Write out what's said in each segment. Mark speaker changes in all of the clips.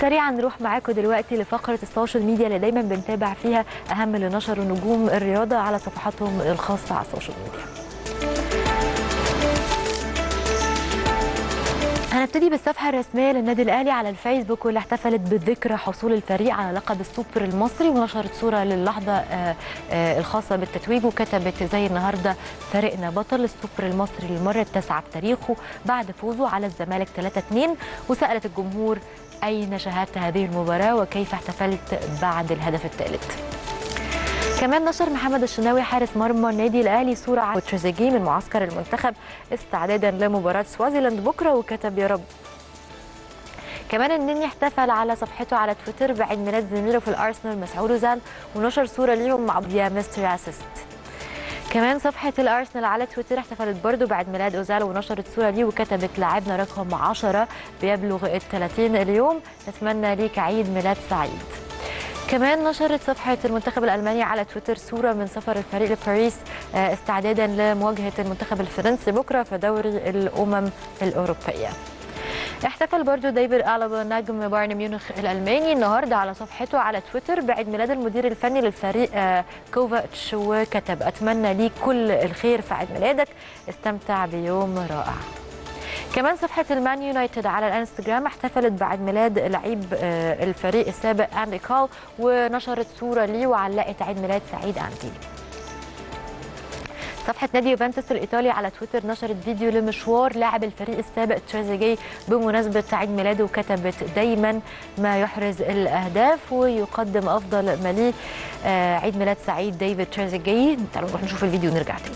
Speaker 1: سريعا نروح معاكم دلوقتي لفقره السوشيال ميديا اللي دايما بنتابع فيها اهم اللي نشروا نجوم الرياضه على صفحاتهم الخاصه على السوشيال ميديا هنبتدي بالصفحة الرسمية للنادي الأهلي على الفيسبوك واللي احتفلت بذكرى حصول الفريق على لقب السوبر المصري ونشرت صورة للحظة آه، آه، الخاصة بالتتويج وكتبت زي النهاردة فريقنا بطل السوبر المصري للمرة التاسعة في تاريخه بعد فوزه على الزمالك 3-2 وسألت الجمهور أين شاهدت هذه المباراة وكيف احتفلت بعد الهدف الثالث كمان نشر محمد الشناوي حارس مرمى النادي الاهلي صوره عن تريزيجيه من معسكر المنتخب استعدادا لمباراه سوازيلاند بكره وكتب يا رب كمان النني احتفل على صفحته على تويتر بعيد ميلاد زميله في الارسنال مسعود اوزيل ونشر صوره ليهم مع يا مستر اسيست كمان صفحة الأرسنال على تويتر احتفلت برضه بعد ميلاد أوزال ونشرت صورة ليه وكتبت لاعبنا رقم 10 بيبلغ ال 30 اليوم نتمنى ليك عيد ميلاد سعيد كمان نشرت صفحة المنتخب الألماني على تويتر صورة من سفر الفريق لباريس آه، استعدادا لمواجهة المنتخب الفرنسي بكرة في دوري الأمم الأوروبية احتفل برضو ديفيد ألابا نجم بايرن ميونخ الألماني النهاردة على صفحته على تويتر بعيد ميلاد المدير الفني للفريق آه، كوفاتش وكتب أتمنى ليك كل الخير في عيد ميلادك استمتع بيوم رائع كمان صفحة المان يونايتد على الانستجرام احتفلت بعد ميلاد لعيب آه، الفريق السابق اندي كول ونشرت صورة ليه وعلقت عيد ميلاد سعيد اندي صفحة نادي يوفنتوس الإيطالي على تويتر نشرت فيديو لمشوار لاعب الفريق السابق تريزيجيه بمناسبة عيد ميلاده وكتبت دايما ما يحرز الأهداف ويقدم أفضل ما ليه آه، عيد ميلاد سعيد ديفيد تريزيجيه تعالوا نروح نشوف الفيديو ونرجع تاني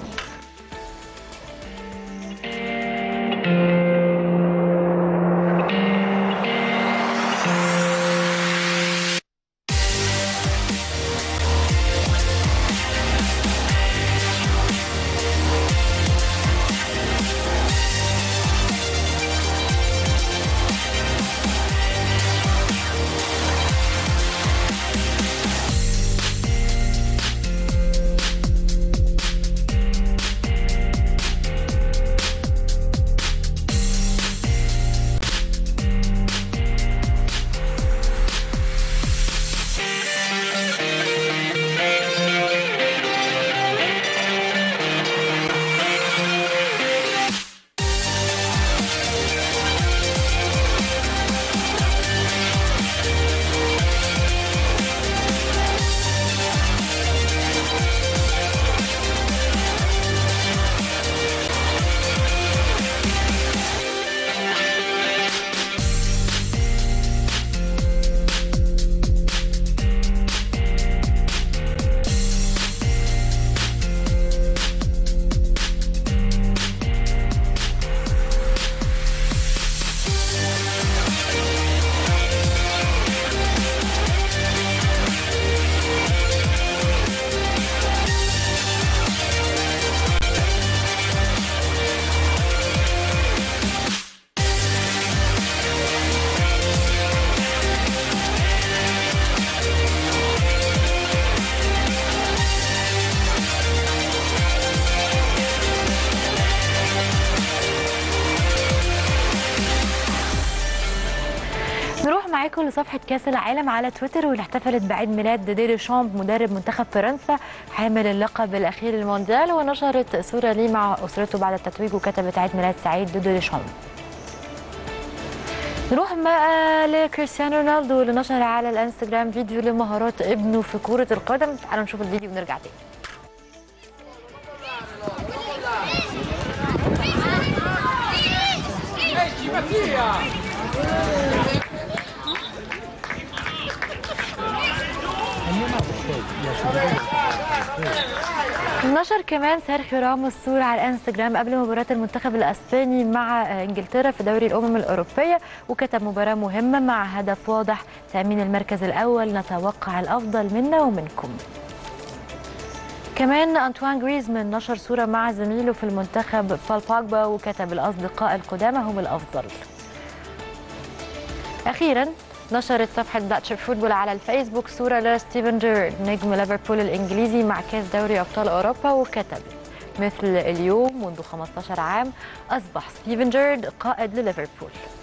Speaker 1: نروح معاكم لصفحة كأس العالم على تويتر واللي احتفلت بعيد ميلاد ديدي شامب مدرب منتخب فرنسا حامل اللقب الأخير للمونديال ونشرت صورة ليه مع أسرته بعد التتويج وكتبت عيد ميلاد سعيد ديدي شامب نروح بقى لكريستيانو رونالدو اللي نشر على الانستجرام فيديو لمهارات ابنه في كرة القدم تعالوا نشوف الفيديو ونرجع تاني نشر كمان سيرخيو راموس صورة على الانستجرام قبل مباراة المنتخب الاسباني مع انجلترا في دوري الامم الاوروبية وكتب مباراة مهمة مع هدف واضح تأمين المركز الاول نتوقع الافضل منا ومنكم. كمان انطوان جريزمان نشر صورة مع زميله في المنتخب بال باجبا وكتب الاصدقاء القدامى هم الافضل. اخيرا نشرت صفحة داتش فوتبول على الفيسبوك صورة لستيفن جيرد نجم ليفربول الإنجليزي مع كأس دوري أبطال أوروبا وكتب مثل اليوم منذ 15 عام أصبح ستيفن جيرد قائد لليفربول